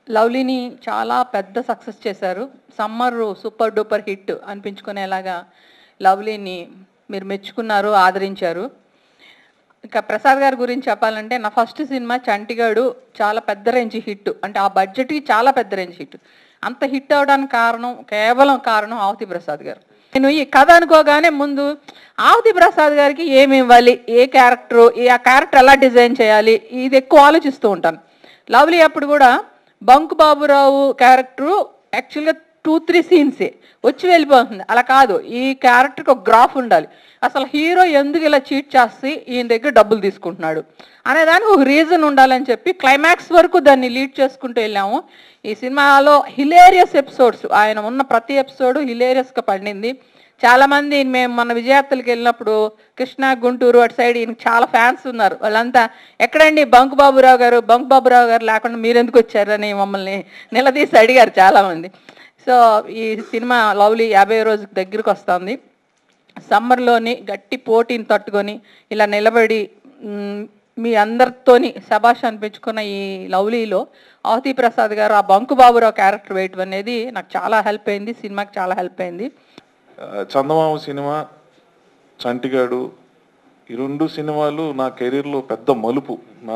లవ్లీని చాలా పెద్ద సక్సెస్ చేశారు సమ్మర్ సూపర్ డూపర్ హిట్ అనిపించుకునేలాగా లవ్లీని మీరు మెచ్చుకున్నారు ఆదరించారు ఇంకా ప్రసాద్ గారి గురించి చెప్పాలంటే నా ఫస్ట్ సినిమా చంటిగాడు చాలా పెద్ద రేంజ్ హిట్ అంటే ఆ బడ్జెట్కి చాలా పెద్ద రేంజ్ హిట్ అంత హిట్ అవడానికి కారణం కేవలం కారణం ఆవతి ప్రసాద్ గారు నేను ఈ కథ అనుకోగానే ముందు ఆవతి ప్రసాద్ గారికి ఏమి ఇవ్వాలి ఏ క్యారెక్టర్ ఆ క్యారెక్టర్ ఎలా డిజైన్ చేయాలి ఇది ఎక్కువ ఆలోచిస్తూ ఉంటాను లవ్లీ అప్పుడు కూడా బంకు బాబురావు క్యారెక్టరు యాక్చువల్గా టూ త్రీ సీన్సే వచ్చి వెళ్ళిపోతుంది అలా కాదు ఈ క్యారెక్టర్కి ఒక గ్రాఫ్ ఉండాలి అసలు హీరో ఎందుకు ఇలా చీట్ చేసి ఈయన దగ్గర డబ్బులు తీసుకుంటున్నాడు అనే దానికి ఒక రీజన్ ఉండాలని చెప్పి క్లైమాక్స్ వరకు దాన్ని లీడ్ చేసుకుంటూ వెళ్ళాము ఈ సినిమాలో హిలేరియస్ ఎపిసోడ్స్ ఆయన ఉన్న ప్రతి ఎపిసోడ్ హిలేరియస్గా పండింది చాలా మంది మేము మన విజయార్థులకు వెళ్ళినప్పుడు కృష్ణా గుంటూరు అటు సైడ్ ఈయనకి చాలా ఫ్యాన్స్ ఉన్నారు వాళ్ళంతా ఎక్కడండి బంకు బాబురావు గారు బంకు బాబురావు గారు లేకుండా మీరెందుకు వచ్చారని మమ్మల్ని నిలదీసి అడిగారు చాలామంది సో ఈ సినిమా లవ్లీ యాభై రోజుకి దగ్గరికి వస్తుంది సమ్మర్లోని గట్టి పోటీని తట్టుకొని ఇలా నిలబడి మ్, మీ అందరితోని శబాష్ అనిపించుకున్న ఈ లవ్లీలో అవతి ప్రసాద్ గారు ఆ బంకు బాబురావు క్యారెక్టర్ వేయటం అనేది నాకు చాలా హెల్ప్ అయింది సినిమాకి చాలా హెల్ప్ అయింది ఆ, చందమామ సినిమా చంటిగాడు ఈ రెండు సినిమాలు నా కెరీర్లో పెద్ద మలుపు నా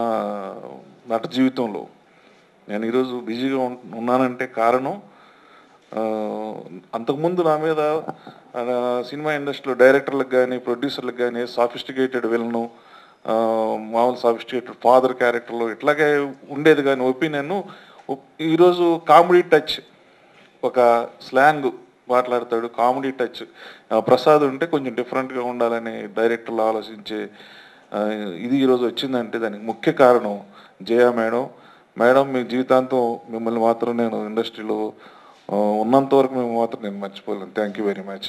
నట జీవితంలో నేను ఈరోజు బిజీగా ఉన్- ఉన్నానంటే కారణం ఆ, అంతకుముందు నా మీద ఆ, సినిమా ఇండస్ట్రీలో డైరెక్టర్లకు కానీ ప్రొడ్యూసర్లకు కానీ సాఫిస్టికేటెడ్ విలను మామూలు సాఫిస్టికేటెడ్ ఫాదర్ క్యారెక్టర్లో ఇట్లాగే ఉండేది కానీ ఒపీనియన్ ఈరోజు కామెడీ టచ్ ఒక స్లాంగ్ మాట్లాడతాడు కామెడీ టచ్ ఆ, ప్రసాద్ ఉంటే కొంచెం డిఫరెంట్గా ఉండాలని డైరెక్టర్లు ఆలోచించే ఆ, ఇది ఈరోజు వచ్చిందంటే దానికి ముఖ్య కారణం జయ మేడం మేడం మీ జీవితాంతం మిమ్మల్ని మాత్రం నేను ఇండస్ట్రీలో ఆ, ఉన్నంత వరకు మేము మాత్రం నేను మర్చిపోలేను థ్యాంక్ యూ వెరీ మచ్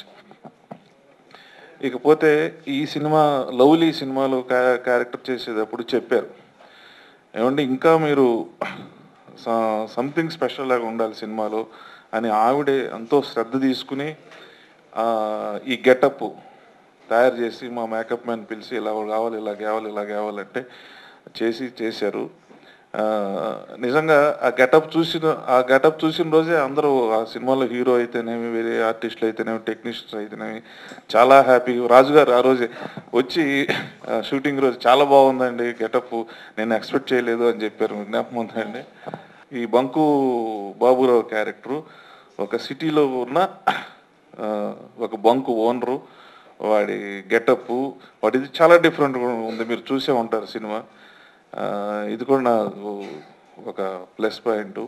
ఇకపోతే ఈ సినిమా లవ్లీ సినిమాలో క్యా- క్యారెక్టర్ చేసేటప్పుడు చెప్పారు ఏమంటే ఇంకా మీరు సంథింగ్ స్పెషల్ లాగా ఉండాలి సినిమాలో అని ఆవిడే ఎంతో శ్రద్ధ తీసుకుని ఆ, ఈ గెటప్ తయారు చేసి మా మేకప్ మ్యాన్ పిలిచి ఇలా కావాలి ఇలా కావాలి ఇలా కావాలంటే చేసి చేశారు ఆ, నిజంగా ఆ గెటప్ చూసిన ఆ గెటప్ చూసిన రోజే అందరూ ఆ సినిమాలో హీరో అయితేనేమి వేరే ఆర్టిస్టులు అయితేనేమి టెక్నీషియన్స్ అయితేనేమి చాలా హ్యాపీ రాజు గారు ఆ రోజే వచ్చి ఆ, షూటింగ్ రోజు చాలా బాగుందండి గెటప్ నేను ఎక్స్పెక్ట్ చేయలేదు అని చెప్పారు జ్ఞాపకం ఉందండి ఈ బంకు బాబురావు క్యారెక్టరు ఒక సిటీలో ఉన్న ఆ, ఒక బంకు ఓనరు వాడి గెటప్ వాడిది చాలా డిఫరెంట్గా ఉంది మీరు చూసే ఉంటారు సినిమా ఆ, ఇది కూడా నాకు ఒక ప్లస్ పాయింట్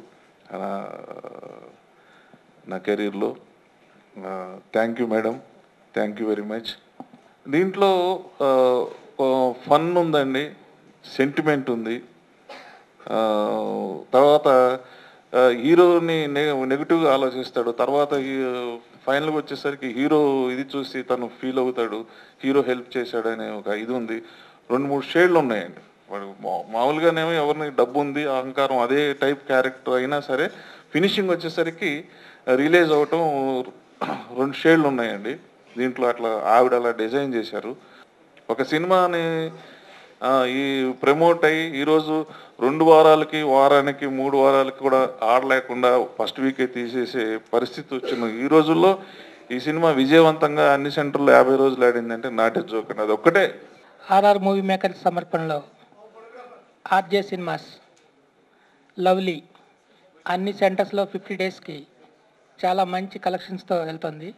నా కెరీర్లో thank you madam thank you very much దీంట్లో ఫన్ ఉందండి సెంటిమెంట్ ఉంది ఆ, తర్వాత ఆ, హీరోని నెగిటివ్గా ఆలోచిస్తాడు తర్వాత ఫైనల్గా వచ్చేసరికి హీరో ఇది చూసి తను ఫీల్ అవుతాడు హీరో హెల్ప్ చేశాడు అనే ఒక ఇది ఉంది రెండు మూడు షేడ్లు ఉన్నాయండి వాడు మా- మామూలుగానేమో ఎవరిని డబ్బు ఉంది అహంకారం అదే టైప్ క్యారెక్టర్ అయినా సరే ఫినిషింగ్ వచ్చేసరికి రిలీజ్ అవటం రెండు షేడ్లు ఉన్నాయండి దీంట్లో అట్లా ఆవిడ అలా డిజైన్ చేశారు ఒక సినిమాని ఆ, ఈ ప్రమోట్ అయ్యి ఈరోజు రెండు వారాలకి వారానికి మూడు వారాలకి కూడా ఆడలేకుండా ఫస్ట్ వీకే తీసేసే పరిస్థితి వచ్చిన ఈ రోజుల్లో ఈ సినిమా విజయవంతంగా అన్ని సెంటర్లో యాభై రోజులు ఆడిందంటే నాటే జోక్ అండి అది ఒక్కటే ఆర్ఆర్ మూవీ మేకర్ సమర్పణలో ఆర్జే సినిమాస్ లవ్లీ అన్ని సెంటర్స్లో ఫిఫ్టీ డేస్కి చాలా మంచి కలెక్షన్స్తో వెళ్తుంది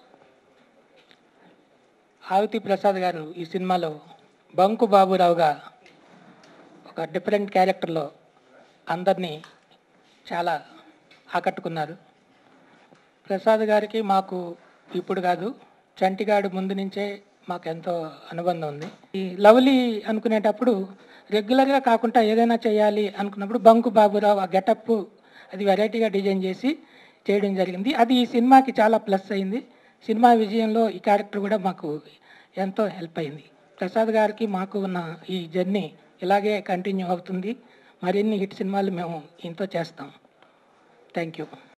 ఆవితి ప్రసాద్ గారు ఈ సినిమాలో బంకు బాబురావుగా ఒక డిఫరెంట్ క్యారెక్టర్లో అందరినీ చాలా ఆకట్టుకున్నారు ప్రసాద్ గారికి మాకు ఇప్పుడు కాదు చంటిగాడు ముందు నుంచే మాకు ఎంతో అనుబంధం ఉంది ఈ లవ్లీ అనుకునేటప్పుడు రెగ్యులర్గా కాకుండా ఏదైనా చేయాలి అనుకున్నప్పుడు బంకు బాబురావు ఆ గెటప్ అది వెరైటీగా డిజైన్ చేసి చేయడం జరిగింది అది ఈ సినిమాకి చాలా ప్లస్ అయింది సినిమా విజయంలో ఈ క్యారెక్టర్ కూడా మాకు ఎంతో హెల్ప్ అయింది ప్రసాద్ గారికి మాకు ఉన్న ఈ జర్నీ ఇలాగే కంటిన్యూ అవుతుంది మరిన్ని హిట్ సినిమాలు మేము ఇంతో చేస్తాం థ్యాంక్ యూ